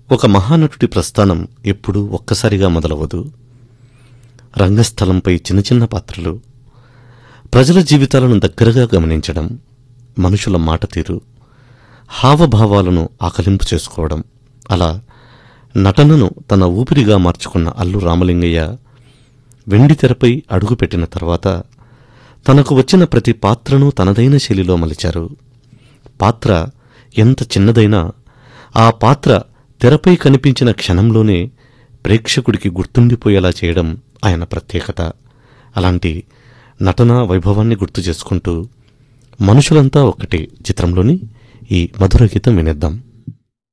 ఒక మహానటుడి ప్రస్థానం ఎప్పుడూ ఒక్కసారిగా మొదలవదు రంగస్థలంపై చిన్న చిన్న పాత్రలు ప్రజల జీవితాలను దగ్గరగా గమనించడం మనుషుల మాట తీరు హావభావాలను ఆకలింపు చేసుకోవడం అలా నటనను తన ఊపిరిగా మార్చుకున్న అల్లు రామలింగయ్య వెండి తెరపై అడుగుపెట్టిన తర్వాత తనకు వచ్చిన ప్రతి పాత్రను తనదైన శైలిలో మలిచారు పాత్ర ఎంత చిన్నదైనా ఆ పాత్ర తెరపై కనిపించిన క్షణంలోనే ప్రేక్షకుడికి గుర్తుండిపోయేలా చేయడం ఆయన ప్రత్యేకత అలాంటి నటనా వైభవాన్ని గుర్తు చేసుకుంటూ మనుషులంతా ఒక్కటే చిత్రంలోని ఈ మధుర గీతం వినేద్దాం